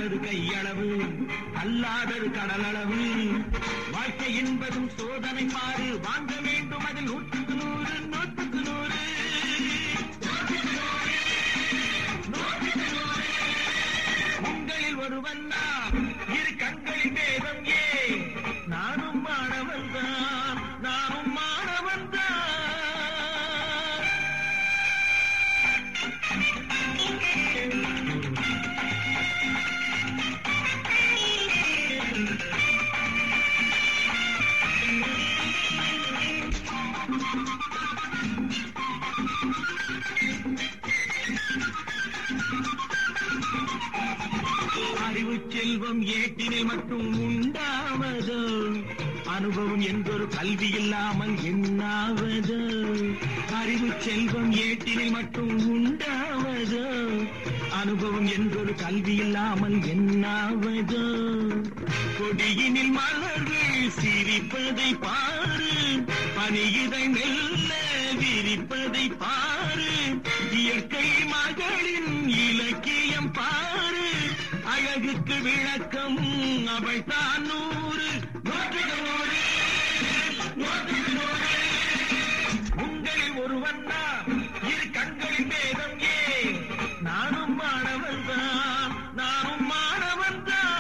கற்றது கையளவு அல்லாதது கடலளவு வாழ்க்கை என்பதும் சோதனை பாரு வாங்க வேண்டும் அதில் நூற்றுக்கு நூறு நூற்றுக்கு நூறு உங்களில் ஒருவன் நான் இரு கண்களில் வேதம் ஏ நானும் மாணவன் தான் நானும் மாணவன் தான் அறிவு செல்வம் ஏட்டினை மட்டும் உண்டாவதோ அனுபவம் என்றொரு கல்வி இல்லாமல் என்னாவதோ அறிவு செல்வம் ஏட்டினை மட்டும் உண்டாவதோ அனுபவம் என்றொரு கல்வி இல்லாமல் என்னாவதோ கொடியினில் மலர்கள் சிரிப்பதை பாரு பனியிதை மெல்ல விரிப்பதை பாரு இயற்கை மகளின் இலக்கியம் பாரு அழகுக்கு விளக்கம் அவைத்தான் நூறு நூற்றுக்கு நூறு நூற்றுக்கு நூறு உங்களில் ஒருவன் தான் இரு கண்களின் வேதம் ஏ நானும் மாணவன் தான் நானும் மாணவன் தான்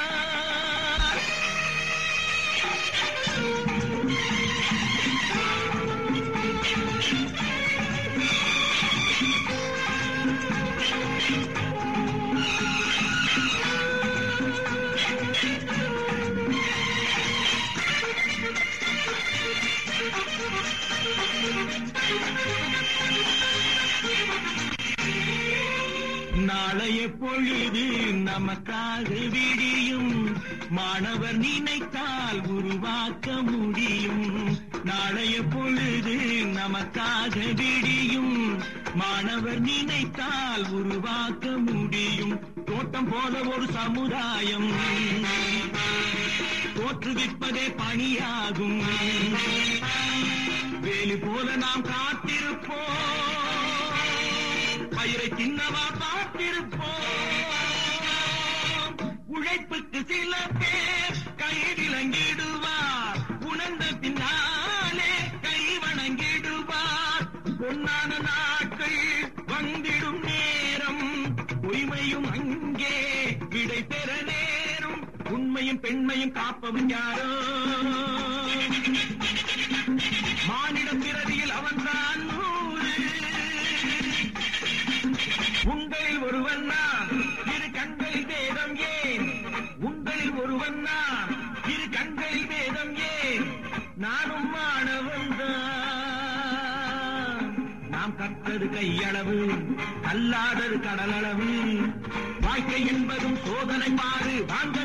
நாளைய பொழுது நமக்காக விடியும் மாணவர் நினைத்தால் உருவாக்க முடியும் நாளைய பொழுது நமக்காக விடியும் மாணவர் நினைத்தால் உருவாக்க முடியும் தோட்டம் போல ஒரு சமுதாயம் தோற்றுவிப்பதே பணியாகும் வேலி போல நாம் காத்திருப்போம் பயிரை சின்னவா பார்த்திருப்போம் உழைப்புக்கு சில பேர் கை விளங்கிடுவார் உணர்ந்த பின்னாலே கை வணங்கிடுவார் பொன்னான நாட்கள் வந்திடும் நேரம் பொய்மையும் அங்கே விடை பெற நேரும் உண்மையும் பெண்மையும் காப்பவன் யாரோ மானிடம் பிறவியில் அவன்தான் நூறு உங்களில் ஒருவன் நான் இரு கண்களில் வேதம் ஏன் உங்களில் ஒருவன் நான் இரு கண்களில் வேதம் ஏன் நானும் மாணவன் தான் நாம் கற்றது கையளவு அல்லாதது கடலளவு வாழ்க்கை என்பதும் சோதனை பாரு வாங்க